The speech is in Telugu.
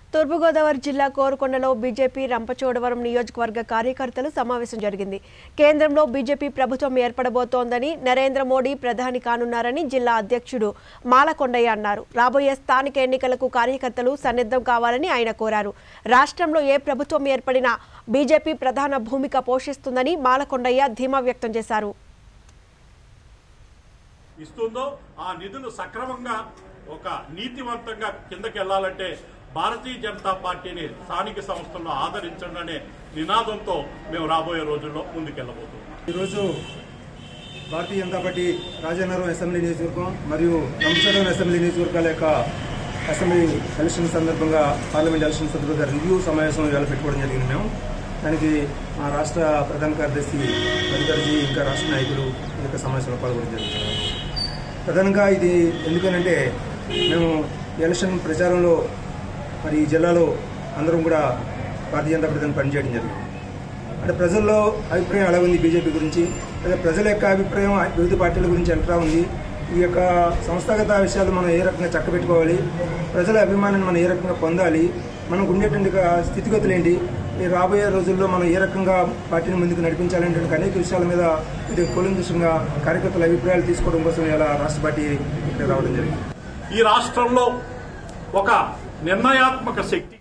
తూర్పుగోదావరి జిల్లా కోరుకొండలో బీజేపీ రంపచోడవరం నియోజకవర్గ కార్యకర్తలు సమావేశం జరిగింది కేంద్రంలో బీజేపీ ప్రభుత్వం ఏర్పడబోతోందని నరేంద్ర మోడీ ప్రధాని కానున్నారని జిల్లా అధ్యక్షుడు మాలకొండయ్య అన్నారు రాబోయే స్థానిక ఎన్నికలకు కార్యకర్తలు సన్నిద్ధం కావాలని ఆయన కోరారు రాష్ట్రంలో ఏ ప్రభుత్వం ఏర్పడినా బీజేపీ ప్రధాన భూమిక పోషిస్తుందని మాలకొండయ్య ధీమా వ్యక్తం చేశారు ఇస్తుందో ఆ నిధులు సక్రమంగా ఒక నీతివంతంగా కిందకి వెళ్ళాలంటే భారతీయ జనతా పార్టీని స్థానిక సంస్థల్లో ఆదరించండి అనే నినాదంతో మేము రాబోయే రోజుల్లో ముందుకెళ్ళబోతున్నాం ఈరోజు భారతీయ జనతా పార్టీ రాజానగరం అసెంబ్లీ నియోజకవర్గం మరియు రంపచోడవరం అసెంబ్లీ నియోజకవర్గాల యొక్క అసెంబ్లీ ఎలక్షన్ సందర్భంగా పార్లమెంట్ ఎలక్షన్ సందర్భంగా రివ్యూ సమావేశం ఇవాళ పెట్టుకోవడం జరిగింది మేము దానికి మా రాష్ట్ర ప్రధాన కార్యదర్శి మధుకర్జీ ఇంకా రాష్ట్ర నాయకులు ఈ యొక్క సమావేశంలో పాల్గొనడం జరిగింది ప్రధానంగా ఇది ఎందుకనంటే మేము ఎలక్షన్ ప్రచారంలో మరి ఈ జిల్లాలో అందరం కూడా భారతీయ జనతా పార్టీ తరపున పనిచేయడం జరిగింది అంటే ప్రజల్లో అభిప్రాయం ఎలా ఉంది బీజేపీ గురించి లేదా ప్రజల యొక్క అభిప్రాయం వివిధ పార్టీల గురించి ఎట్లా ఉంది ఈ యొక్క సంస్థాగత విషయాలు మనం ఏ రకంగా చక్కబెట్టుకోవాలి ప్రజల అభిమానాన్ని మనం ఏ రకంగా పొందాలి మనకు ఉండేటువంటి ఒక స్థితిగతులు ఏంటి ఈ రాబోయే రోజుల్లో మనం ఏ రకంగా పార్టీని ముందుకు నడిపించాలనేటువంటి అనేక విషయాల మీద ఇది కూలంకషంగా కార్యకర్తల అభిప్రాయాలు తీసుకోవడం కోసం ఇలా రాష్ట్ర పార్టీ ఇక్కడ రావడం జరిగింది ఈ రాష్ట్రంలో ఒక నిర్ణయాత్మక శక్తి